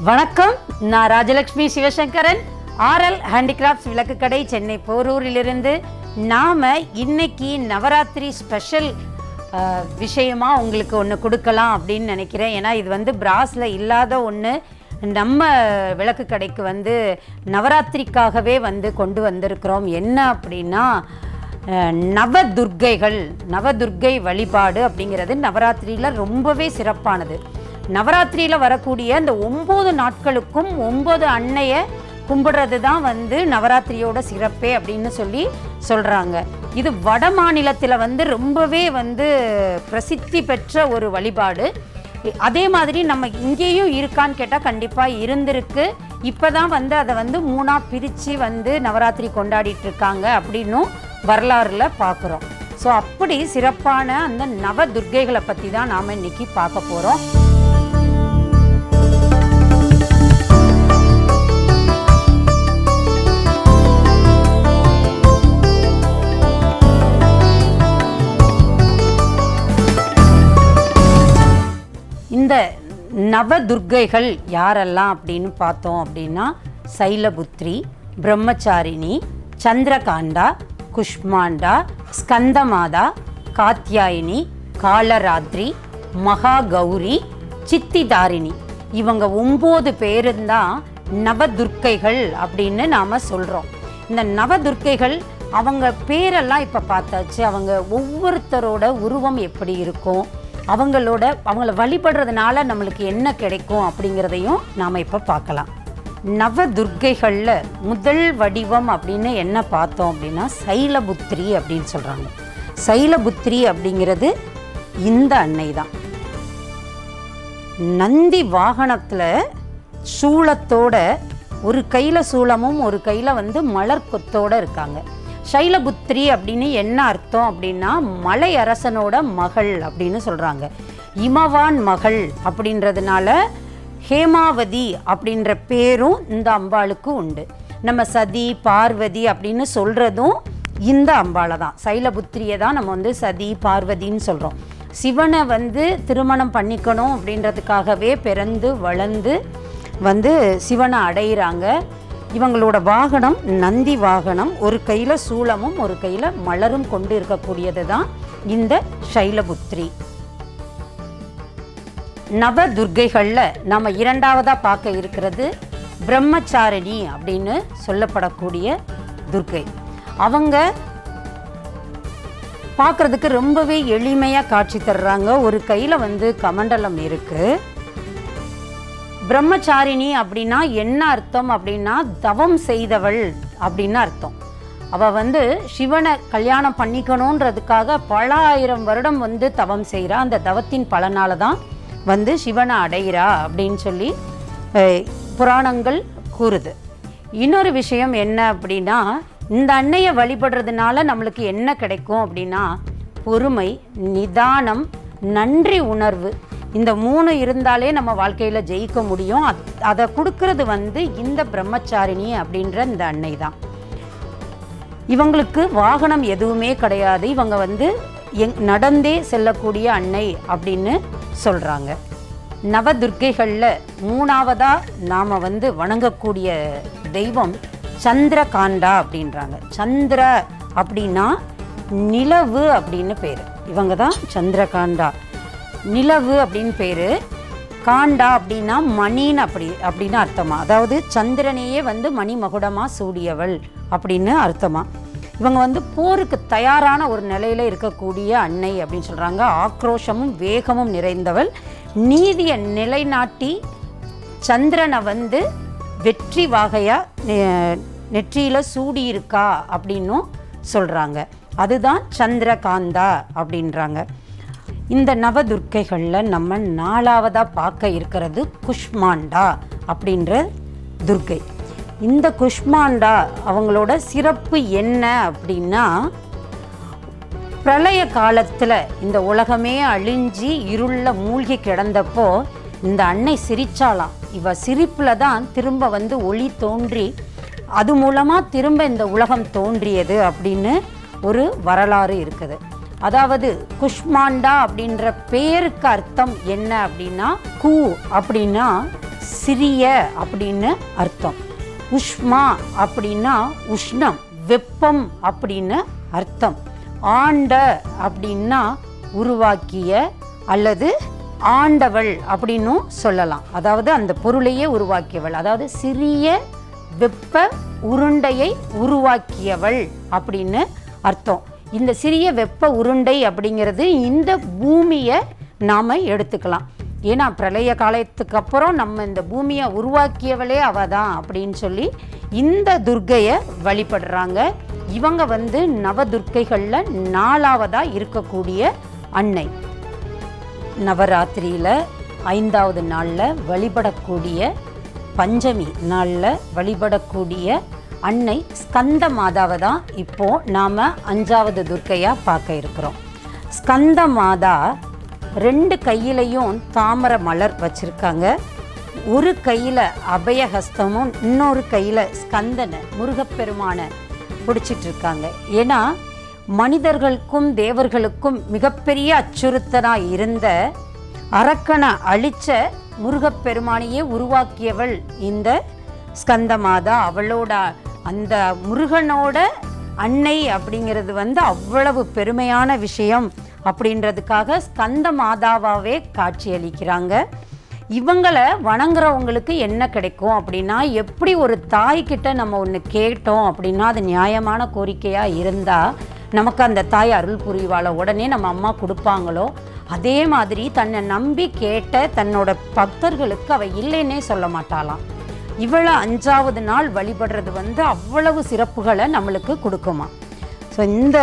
வணக்கம் நான் Rajalakshmi Sivasankaran RL handicrafts விளக்கு கடை சென்னை போரூரிலிருந்து நாம இன்னைக்கு நவராத்திரி ஸ்பெஷல் விஷயமா உங்களுக்கு ஒன்று கொடுக்கலாம் அப்படின்னு நினைக்கிறேன் ஏன்னா இது வந்து பிராஸில் இல்லாத ஒன்று நம்ம விளக்கு கடைக்கு வந்து நவராத்திரிக்காகவே வந்து கொண்டு வந்திருக்கிறோம் என்ன அப்படின்னா அஹ், நவதுர்க்கைகள் நவதுர்க்கை வழிபாடு அப்படிங்கிறது நவராத்திரியில் ரொம்பவே சிறப்பானது நவராத்திரியில் வரக்கூடிய அந்த ஒம்பது நாட்களுக்கும் ஒம்பது அன்னையை கும்பிடுறது தான் வந்து நவராத்திரியோட சிறப்பே அப்படின்னு சொல்லி சொல்கிறாங்க இது வட மாநிலத்தில் வந்து ரொம்பவே வந்து பிரசித்தி பெற்ற ஒரு வழிபாடு அதே மாதிரி நம்ம இங்கேயும் இருக்கான்னு கேட்டால் கண்டிப்பாக இருந்திருக்கு இப்போ தான் வந்து அதை வந்து மூணாக பிரித்து வந்து நவராத்திரி கொண்டாடிட்டு இருக்காங்க அப்படின்னும் வரலாறுல பார்க்குறோம் ஸோ அப்படி சிறப்பான அந்த நவ துர்க்கைகளை பற்றி தான் நாம் இன்னைக்கு பார்க்க போகிறோம் இந்த நவதுர்க்கைகள் யாரெல்லாம் அப்படின்னு பார்த்தோம் அப்படின்னா சைலபுத்ரி பிரம்மச்சாரிணி சந்திரகாண்டா குஷ்மாண்டா ஸ்கந்தமாதா காத்யாயினி காலராத்திரி மகாகௌரி சித்திதாரிணி இவங்க ஒம்பது பேரும் தான் நவதுர்க்கைகள் அப்படின்னு நாம் சொல்கிறோம் இந்த நவதுர்க்கைகள் அவங்க பேரெல்லாம் இப்போ பார்த்தாச்சு அவங்க ஒவ்வொருத்தரோட உருவம் எப்படி இருக்கும் அவங்களோட அவங்கள வழிபடுறதுனால நம்மளுக்கு என்ன கிடைக்கும் அப்படிங்கிறதையும் நாம் இப்போ பார்க்கலாம் நவதுர்க்கைகளில் முதல் வடிவம் அப்படின்னு என்ன பார்த்தோம் அப்படின்னா சைலபுத்திரி அப்படின்னு சொல்கிறாங்க சைலபுத்திரி அப்படிங்கிறது இந்த அன்னை தான் நந்தி வாகனத்தில் சூளத்தோட ஒரு கையில் சூளமும் ஒரு கையில் வந்து மலர் கொத்தோட இருக்காங்க சைலபுத்திரி அப்படின்னு என்ன அர்த்தம் அப்படின்னா மலை அரசனோட மகள் அப்படின்னு சொல்கிறாங்க இமவான் மகள் அப்படின்றதுனால ஹேமாவதி அப்படின்ற பேரும் இந்த அம்பாளுக்கு உண்டு நம்ம சதி பார்வதி அப்படின்னு சொல்கிறதும் இந்த அம்பாளை தான் சைலபுத்திரியை தான் நம்ம வந்து சதி பார்வதின்னு சொல்கிறோம் சிவனை வந்து திருமணம் பண்ணிக்கணும் அப்படின்றதுக்காகவே பிறந்து வளர்ந்து வந்து சிவனை அடையிறாங்க இவங்களோட வாகனம் நந்தி வாகனம் ஒரு கையில் சூளமும் ஒரு கையில் மலரும் கொண்டு இருக்கக்கூடியது தான் இந்த சைலபுத்ரி நவ துர்க்கைகளில் நம்ம இரண்டாவதாக பார்க்க இருக்கிறது பிரம்மச்சாரிணி அப்படின்னு சொல்லப்படக்கூடிய துர்க்கை அவங்க பார்க்குறதுக்கு ரொம்பவே எளிமையாக காட்சி தர்றாங்க ஒரு கையில் வந்து கமண்டலம் இருக்குது பிரம்மச்சாரிணி அப்படின்னா என்ன அர்த்தம் அப்படின்னா தவம் செய்தவள் அப்படின்னு அர்த்தம் அவள் வந்து சிவனை கல்யாணம் பண்ணிக்கணுன்றதுக்காக பல ஆயிரம் வருடம் வந்து தவம் செய்கிறா அந்த தவத்தின் பலனால தான் வந்து சிவனை அடைகிறா அப்படின்னு சொல்லி அஹ், புராணங்கள் கூறுது இன்னொரு விஷயம் என்ன அப்படின்னா இந்த அன்னையை வழிபடுறதுனால நம்மளுக்கு என்ன கிடைக்கும் அப்படின்னா பொறுமை நிதானம் நன்றி உணர்வு இந்த மூணு இருந்தாலே நம்ம வாழ்க்கையில் ஜெயிக்க முடியும் அத் அதை கொடுக்கறது வந்து இந்த பிரம்மச்சாரிணி அப்படின்ற இந்த அன்னை தான் இவங்களுக்கு வாகனம் எதுவுமே கிடையாது இவங்க வந்து எங் நடந்தே செல்லக்கூடிய அன்னை அப்படின்னு சொல்கிறாங்க நவதுர்க்கைகளில் மூணாவதாக நாம் வந்து வணங்கக்கூடிய தெய்வம் சந்திரகாண்டா அப்படின்றாங்க சந்திர அப்படின்னா நிலவு அப்படின்னு பேர் இவங்க தான் சந்திரகாண்டா நிலவு அப்படின்னு பேர் காண்டா அப்படின்னா மணின்னு அப்படி அப்படின்னு அர்த்தமா அதாவது சந்திரனையே வந்து மணி மகுடமாக சூடியவள் அப்படின்னு அர்த்தமா இவங்க வந்து போருக்கு தயாரான ஒரு நிலையில் இருக்கக்கூடிய அன்னை அப்படின்னு சொல்கிறாங்க ஆக்ரோஷமும் வேகமும் நிறைந்தவள் நீதியை நிலைநாட்டி சந்திரனை வந்து வெற்றி வாகையாக நெற்றியில் சூடியிருக்கா அப்படின்னும் சொல்கிறாங்க அதுதான் சந்திரகாந்தா அப்படின்றாங்க இந்த நவதுர்க்கைகளில் நம்ம நாலாவதாக பார்க்க இருக்கிறது குஷ்மாண்டா அப்படின்ற துர்க்கை இந்த குஷ்மாண்டா அவங்களோட சிறப்பு என்ன அப்படின்னா பிரளய காலத்தில் இந்த உலகமே அழிஞ்சி இருள மூழ்கி கிடந்தப்போ இந்த அன்னை சிரிச்சாலாம் இவ சிரிப்பில் தான் திரும்ப வந்து ஒளி தோன்றி அது மூலமாக திரும்ப இந்த உலகம் தோன்றியது அப்படின்னு ஒரு வரலாறு இருக்குது அதாவது குஷ்மாண்டா அப்படின்ற பேருக்கு அர்த்தம் என்ன அப்படின்னா கூ அப்படின்னா சிறிய அப்படின்னு அர்த்தம் உஷ்மா அப்படின்னா உஷ்ணம் வெப்பம் அப்படின்னு அர்த்தம் ஆண்ட அப்படின்னா உருவாக்கிய அல்லது ஆண்டவள் அப்படின்னும் சொல்லலாம் அதாவது அந்த பொருளையே உருவாக்கியவள் அதாவது சிறிய வெப்ப உருண்டையை உருவாக்கியவள் அப்படின்னு அர்த்தம் இந்த சிறிய வெப்ப உருண்டை அப்படிங்கிறது இந்த பூமியை நாம் எடுத்துக்கலாம் ஏன்னா பிரளய காலத்துக்கு அப்புறம் நம்ம இந்த பூமியை உருவாக்கியவளே அவ தான் அப்படின்னு சொல்லி இந்த துர்க்கையை வழிபடுறாங்க இவங்க வந்து நவதுர்க்கைகளில் நாலாவதாக இருக்கக்கூடிய அன்னை நவராத்திரியில் ஐந்தாவது நாளில் வழிபடக்கூடிய பஞ்சமி நாளில் வழிபடக்கூடிய அன்னை ஸ்கந்த மாதாவை தான் இப்போ நாம் அஞ்சாவது துர்க்கையாக பார்க்க இருக்கிறோம் ஸ்கந்த மாதா ரெண்டு கையிலையும் தாமரை மலர் வச்சுருக்காங்க ஒரு கையில் அபயஹஸ்தமும் இன்னொரு கையில் ஸ்கந்தனை முருகப்பெருமானை பிடிச்சிட்டு இருக்காங்க ஏன்னா மனிதர்களுக்கும் தேவர்களுக்கும் மிகப்பெரிய அச்சுறுத்தனாக இருந்த அரக்கனை அழிச்ச முருகப்பெருமானையே உருவாக்கியவள் இந்த ஸ்கந்தமாதா அவளோட அந்த முருகனோட அன்னை அப்படிங்கிறது வந்து அவ்வளவு பெருமையான விஷயம் அப்படின்றதுக்காக ஸ்கந்த மாதாவாவே காட்சியளிக்கிறாங்க இவங்களை வணங்குறவங்களுக்கு என்ன கிடைக்கும் அப்படின்னா எப்படி ஒரு தாய்கிட்ட நம்ம ஒன்று கேட்டோம் அப்படின்னா அது நியாயமான கோரிக்கையாக இருந்தால் நமக்கு அந்த தாய் அருள் புரிவாள உடனே நம்ம அம்மா கொடுப்பாங்களோ அதே மாதிரி தன்னை நம்பி கேட்ட தன்னோட பக்தர்களுக்கு அவ இல்லைன்னே சொல்ல மாட்டாளாம் இவளை அஞ்சாவது நாள் வழிபடுறது வந்து அவ்வளவு சிறப்புகளை நம்மளுக்கு கொடுக்குமா ஸோ இந்த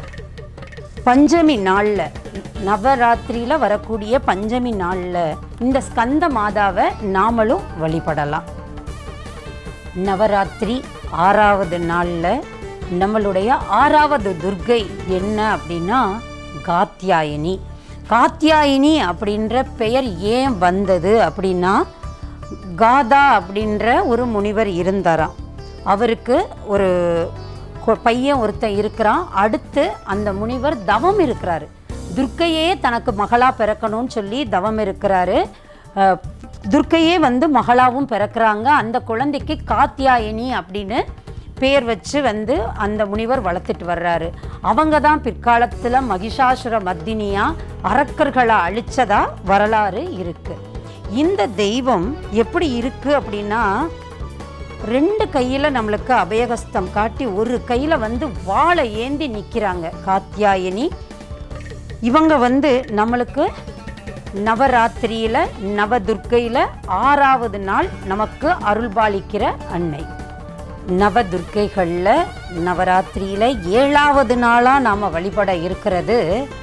பஞ்சமி நாளில் நவராத்திரியில் வரக்கூடிய பஞ்சமி நாளில் இந்த ஸ்கந்த மாதாவை நாமளும் வழிபடலாம் நவராத்திரி ஆறாவது நாளில் நம்மளுடைய ஆறாவது துர்க்கை என்ன அப்படின்னா காத்தியாயினி காத்தியாயினி அப்படின்ற பெயர் ஏன் வந்தது அப்படின்னா காதா அப்படின்ற ஒரு முனிவர் இருந்தாராம் அவருக்கு ஒரு கொ- பையன் ஒருத்தன் இருக்கிறான் அடுத்து அந்த முனிவர் தவம் இருக்கிறாரு துர்க்கையே தனக்கு மகளா பிறக்கணும்னு சொல்லி தவம் இருக்கிறாரு அஹ், துர்க்கையே வந்து மகளாவும் பிறக்கிறாங்க அந்த குழந்தைக்கு காத்தியாயினி அப்படின்னு பேர் வச்சு வந்து அந்த முனிவர் வளர்த்துட்டு வர்றாரு அவங்க தான் பிற்காலத்தில் மகிஷாசுர மர்தினியா அரக்கர்களை அழிச்சதா வரலாறு இருக்கு இந்த தெய்வம் எப்படி இருக்கு அப்படின்னா ரெண்டு கையில் நம்மளுக்கு அபயகஸ்தம் காட்டி ஒரு கையில் வந்து வாளை ஏந்தி நிற்கிறாங்க காத்தியாயினி இவங்க வந்து நம்மளுக்கு நவராத்திரியில் நவதுர்க்கையில் ஆறாவது நாள் நமக்கு அருள்பாலிக்கிற அன்னை நவதுர்க்கைகளில் நவராத்திரியில் ஏழாவது நாளாக நாம் வழிபட இருக்கிறது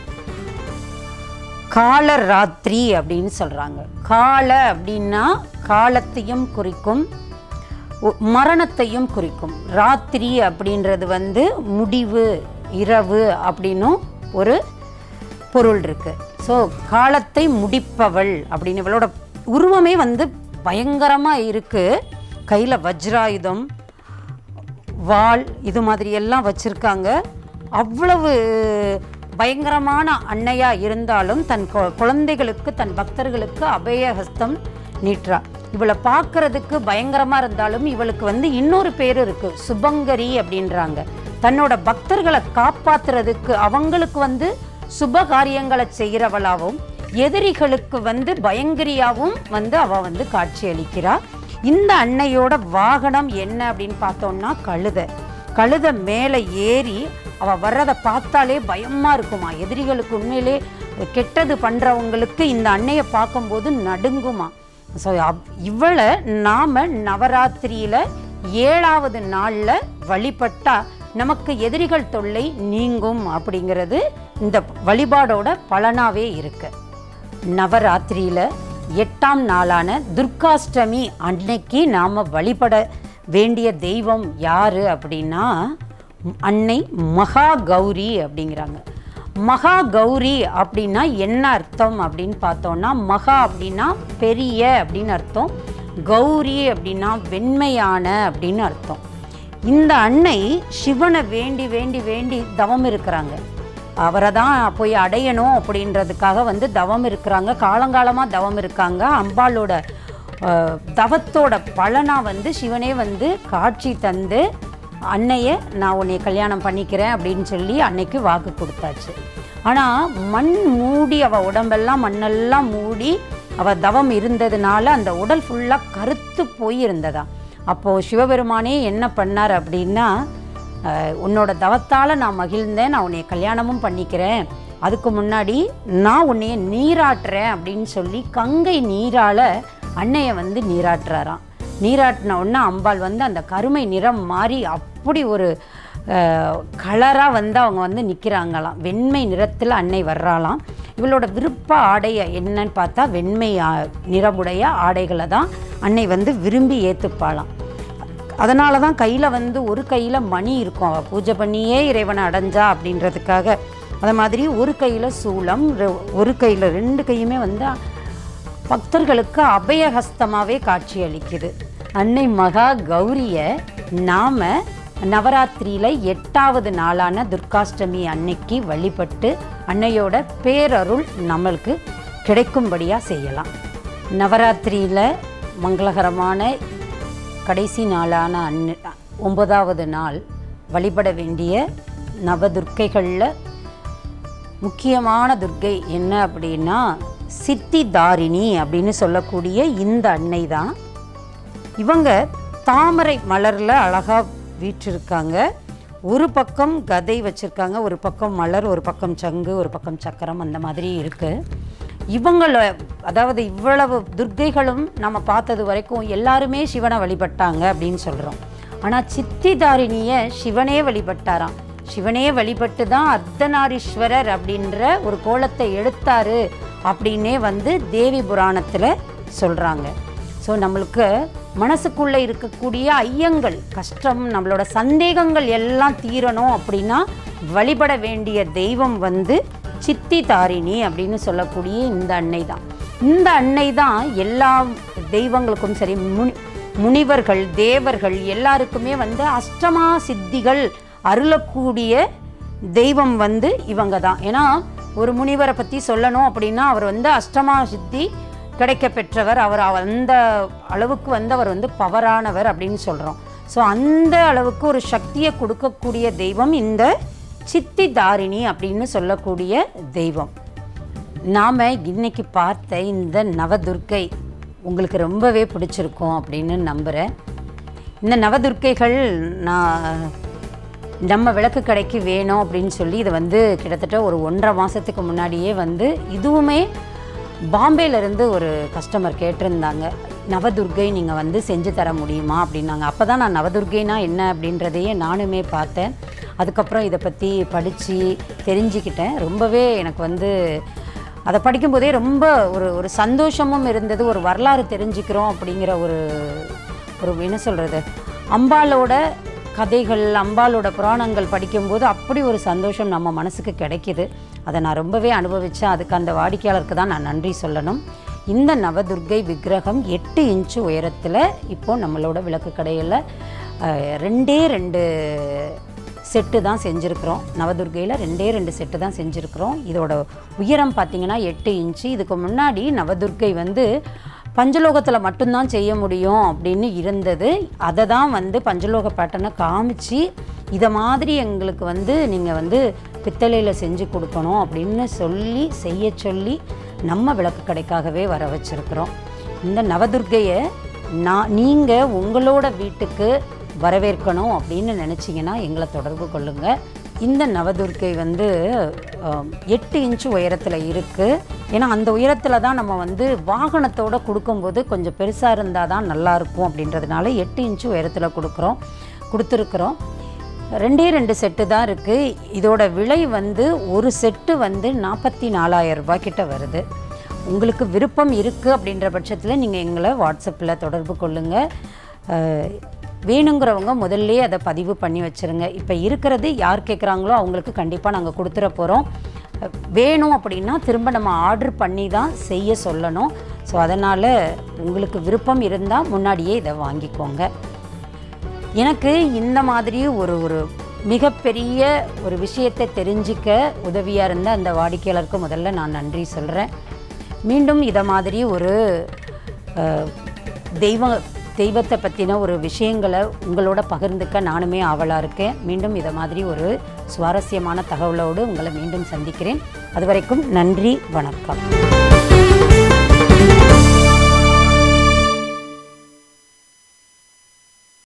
கால ராத்திரி அப்படின்னு சொல்கிறாங்க கால அப்படின்னா காலத்தையும் குறிக்கும் ஒ- மரணத்தையும் குறிக்கும் ராத்திரி அப்படின்றது வந்து முடிவு இரவு அப்படின்னும் ஒரு பொருள் இருக்கு ஸோ காலத்தை முடிப்பவள் அப்படின்னு இவளோட உருவமே வந்து பயங்கரமாக இருக்கு கையில் வஜ்ராயுதம் வாள் இது மாதிரி எல்லாம் வச்சுருக்காங்க அவ்வளவு பயங்கரமான அன்னையா இருந்தாலும் தன் கொ- குழந்தைகளுக்கு தன் பக்தர்களுக்கு அபயஹஸ்தம் நீட்டுறா இவளை பார்க்கறதுக்கு பயங்கரமாக இருந்தாலும் இவளுக்கு வந்து இன்னொரு பேர் இருக்கு சுபங்கரி அப்படின்றாங்க தன்னோட பக்தர்களை காப்பாத்துறதுக்கு அவங்களுக்கு வந்து சுப காரியங்களை செய்கிறவளாகவும் எதிரிகளுக்கு வந்து பயங்கரியாவும் வந்து அவ வந்து காட்சியளிக்கிறா இந்த அன்னையோட வாகனம் என்ன அப்படின்னு பார்த்தோம்னா கழுதை கழுதை மேலே ஏறி அவ வர்றதை பார்த்தாலே பயமா இருக்குமா எதிரிகளுக்கு உண்மையிலே கெட்டது பண்றவங்களுக்கு இந்த அன்னையை பார்க்கும்போது நடுங்குமா ஸோ இவளை நாம நவராத்திரியில ஏழாவது நாள்ல வழிபட்டா நமக்கு எதிரிகள் தொல்லை நீங்கும் அப்படிங்கிறது இந்த வழிபாடோட பலனாவே இருக்கு நவராத்திரியில எட்டாம் நாளான துர்காஷ்டமி அன்னைக்கு நாம் வழிபட வேண்டிய தெய்வம் யாரு அப்படின்னா அன்னை மகா கௌரி அப்படிங்கிறாங்க மகா கௌரி அப்படின்னா என்ன அர்த்தம் அப்படின்னு பார்த்தோம்னா மகா அப்படின்னா பெரிய அப்படின்னு அர்த்தம் கௌரி அப்படின்னா வெண்மையான அப்படின்னு அர்த்தம் இந்த அன்னை சிவனை வேண்டி வேண்டி வேண்டி தவம் இருக்கிறாங்க அவரை தான் போய் அடையணும் அப்படின்றதுக்காக வந்து தவம் இருக்கிறாங்க காலங்காலமாக தவம் இருக்காங்க அம்பாளோட அஹ், தவத்தோட பலனாக வந்து சிவனே வந்து காட்சி தந்து அன்னைய நான் உன்னை கல்யாணம் பண்ணிக்கிறேன் அப்படின்னு சொல்லி அன்னைக்கு வாக்கு கொடுத்தாச்சு ஆனால் மண் மூடி அவள் உடம்பெல்லாம் மண்ணெல்லாம் மூடி அவள் தவம் இருந்ததுனால அந்த உடல் ஃபுல்லாக கருத்து போய் இருந்ததா அப்போது சிவபெருமானே என்ன பண்ணார் அப்படின்னா அஹ், உன்னோட தவத்தால் நான் மகிழ்ந்தேன் நான் உன்னை கல்யாணமும் பண்ணிக்கிறேன் அதுக்கு முன்னாடி நான் உன்னைய நீராட்டுறேன் அப்படின்னு சொல்லி கங்கை நீரால் அன்னையை வந்து நீராட்டுறாராம் நீராட்டின உடனே அம்பாள் வந்து அந்த கருமை நிறம் மாறி அப்படி ஒரு கலராக வந்து அவங்க வந்து நிற்கிறாங்களாம் வெண்மை நிறத்தில் அன்னை வர்றாளாம் இவளோட விருப்ப ஆடைய என்னன்னு பார்த்தா வெண்மை ஆ- நிறமுடைய ஆடைகளை தான் அன்னை வந்து விரும்பி ஏற்றுப்பாளாம் அதனால தான் கையில் வந்து ஒரு கையில் மணி இருக்கும் அவள் பூஜை பண்ணியே இறைவனை அடைஞ்சா அப்படின்றதுக்காக அது மாதிரி ஒரு கையில் சூலம் ரெ- ஒரு கையில் ரெண்டு கையுமே வந்து பக்தர்களுக்கு அபயஹஸ்தமாகவே காட்சி அளிக்குது அன்னை மகா கௌரியை நாம நவராத்திரியில் எட்டாவது நாளான துர்காஷ்டமி அன்னைக்கு வழிபட்டு அன்னையோட பேரருள் நம்மளுக்கு கிடைக்கும்படியாக செய்யலாம் நவராத்திரியில் மங்களகரமான கடைசி நாளான அன்னு ஒன்பதாவது நாள் வழிபட வேண்டிய நவதுர்க்கைகளில் முக்கியமான துர்க்கை என்ன அப்படின்னா சித்திதாரிணி அப்படின்னு சொல்லக்கூடிய இந்த அன்னை தான் இவங்க தாமரை மலரில் அழகாக வீற்றிருக்காங்க ஒரு பக்கம் கதை வச்சுருக்காங்க ஒரு பக்கம் மலர் ஒரு பக்கம் சங்கு ஒரு பக்கம் சக்கரம் அந்த மாதிரி இருக்குது இவங்கள அதாவது இவ்வளவு துர்க்கைகளும் நம்ம பார்த்தது வரைக்கும் எல்லாருமே சிவனை வழிபட்டாங்க அப்படின்னு சொல்கிறோம் ஆனால் சித்திதாரிணியை சிவனே வழிபட்டாராம் சிவனே வழிபட்டு தான் அர்த்தநாரீஸ்வரர் அப்படின்ற ஒரு கோலத்தை எடுத்தாரு அப்படின்னே வந்து தேவி புராணத்தில் சொல்கிறாங்க ஸோ நம்மளுக்கு மனசுக்குள்ளே இருக்கக்கூடிய ஐயங்கள் கஷ்டம் நம்மளோட சந்தேகங்கள் எல்லாம் தீரணும் அப்படின்னா வழிபட வேண்டிய தெய்வம் வந்து சித்தி தாரிணி அப்படின்னு சொல்லக்கூடிய இந்த அன்னை தான் இந்த அன்னை தான் எல்லா தெய்வங்களுக்கும் சரி முனி முனிவர்கள் தேவர்கள் எல்லாருக்குமே வந்து அஷ்டமா சித்திகள் அருளக்கூடிய தெய்வம் வந்து இவங்க தான் ஏன்னா ஒரு முனிவரை பற்றி சொல்லணும் அப்படின்னா அவர் வந்து அஷ்டமா சித்தி கிடைக்க பெற்றவர் அவர் அந்த அளவுக்கு வந்து அவர் வந்து பவரானவர் அப்படின்னு சொல்கிறோம் ஸோ அந்த அளவுக்கு ஒரு சக்தியை கொடுக்கக்கூடிய தெய்வம் இந்த சித்தி தாரிணி அப்படின்னு சொல்லக்கூடிய தெய்வம் நாம் இன்னைக்கு பார்த்த இந்த நவதுர்க்கை உங்களுக்கு ரொம்பவே பிடிச்சிருக்கும் அப்படின்னு நம்புகிறேன் இந்த நவதுர்க்கைகள் நான் நம்ம விளக்கு கடைக்கு வேணும் அப்படின்னு சொல்லி இது வந்து கிட்டத்தட்ட ஒரு ஒன்றரை மாதத்துக்கு முன்னாடியே வந்து இதுவுமே பாம்பேலேருந்து ஒரு கஸ்டமர் கேட்டிருந்தாங்க நவதுர்க்கை நீங்கள் வந்து செஞ்சு தர முடியுமா அப்படின்னாங்க அப்போ தான் நான் நவதுர்க்கைனா என்ன அப்படின்றதையே நானுமே பார்த்தேன் அதுக்கப்புறம் இதை பற்றி படித்து தெரிஞ்சுக்கிட்டேன் ரொம்பவே எனக்கு வந்து அதை படிக்கும்போதே ரொம்ப ஒரு ஒரு சந்தோஷமும் இருந்தது ஒரு வரலாறு தெரிஞ்சுக்கிறோம் அப்படிங்கிற ஒரு ஒரு என்ன சொல்கிறது அம்பாலோட கதைகள் அம்பாலோட புராணங்கள் படிக்கும்போது அப்படி ஒரு சந்தோஷம் நம்ம மனசுக்கு கிடைக்கிது அதை நான் ரொம்பவே அனுபவித்தேன் அதுக்கு அந்த வாடிக்கையாளருக்கு தான் நான் நன்றி சொல்லணும் இந்த நவதுர்க்கை விக்கிரகம் எட்டு இன்ச்சு உயரத்தில் இப்போது நம்மளோட விளக்கு கடையில் அஹ், ரெண்டே ரெண்டு செட்டு தான் செஞ்சுருக்கிறோம் நவதுர்க்கையில் ரெண்டே ரெண்டு செட்டு தான் செஞ்சுருக்கிறோம் இதோட உயரம் பார்த்தீங்கன்னா எட்டு இன்ச்சு இதுக்கு முன்னாடி நவதுர்க்கை வந்து பஞ்சலோகத்தில் மட்டும்தான் செய்ய முடியும் அப்படின்னு இருந்தது அதை தான் வந்து பஞ்சலோக பேட்டர்னை காமிச்சு இதை மாதிரி எங்களுக்கு வந்து நீங்கள் வந்து பித்தளையில் செஞ்சு கொடுக்கணும் அப்படின்னு சொல்லி செய்ய சொல்லி நம்ம விளக்கு கடைக்காகவே வர வச்சுருக்கிறோம் இந்த நவதுர்க்கையை நான் நீங்கள் உங்களோட வீட்டுக்கு வரவேற்கணும் அப்படின்னு நினச்சிங்கன்னா எங்களை தொடர்பு கொள்ளுங்கள் இந்த நவதுர்க்கை வந்து அஹ், எட்டு இன்ச்சு உயரத்தில் இருக்குது ஏன்னா அந்த உயரத்தில் தான் நம்ம வந்து வாகனத்தோட கொடுக்கும்போது கொஞ்சம் பெருசாக இருந்தால் தான் நல்லாயிருக்கும் அப்படின்றதுனால எட்டு இன்ச்சு உயரத்தில் கொடுக்குறோம் கொடுத்துருக்குறோம் ரெண்டே ரெண்டு செட்டு தான் இருக்குது இதோட விலை வந்து ஒரு செட்டு வந்து நாற்பத்தி நாலாயிரம் ரூபாய் கிட்ட வருது உங்களுக்கு விருப்பம் இருக்குது அப்படின்ற பட்சத்தில் நீங்கள் எங்களை வாட்ஸ்அப்பில் தொடர்பு கொள்ளுங்கள் அஹ், வேணுங்கிறவங்க முதல்ல அதை பதிவு பண்ணி வச்சுருங்க இப்போ இருக்கிறது யார் கேட்குறாங்களோ அவங்களுக்கு கண்டிப்பாக நாங்கள் கொடுத்துட போகிறோம் வேணும் அப்படின்னா திரும்ப நம்ம ஆர்டர் பண்ணி தான் செய்ய சொல்லணும் ஸோ அதனால் உங்களுக்கு விருப்பம் இருந்தால் முன்னாடியே இதை வாங்கிக்கோங்க எனக்கு இந்த மாதிரி ஒரு ஒரு மிகப்பெரிய ஒரு விஷயத்தை தெரிஞ்சிக்க உதவியாக இருந்த அந்த வாடிக்கையாளருக்கு முதல்ல நான் நன்றி சொல்கிறேன் மீண்டும் இதை மாதிரி ஒரு அஹ், தெய்வ தெய்வத்தை பற்றின ஒரு விஷயங்களை உங்களோட பகிர்ந்துக்க நானுமே ஆவலாக இருக்கேன் மீண்டும் இதை மாதிரி ஒரு சுவாரஸ்யமான தகவலோடு உங்களை மீண்டும் சந்திக்கிறேன் அது வரைக்கும் நன்றி வணக்கம்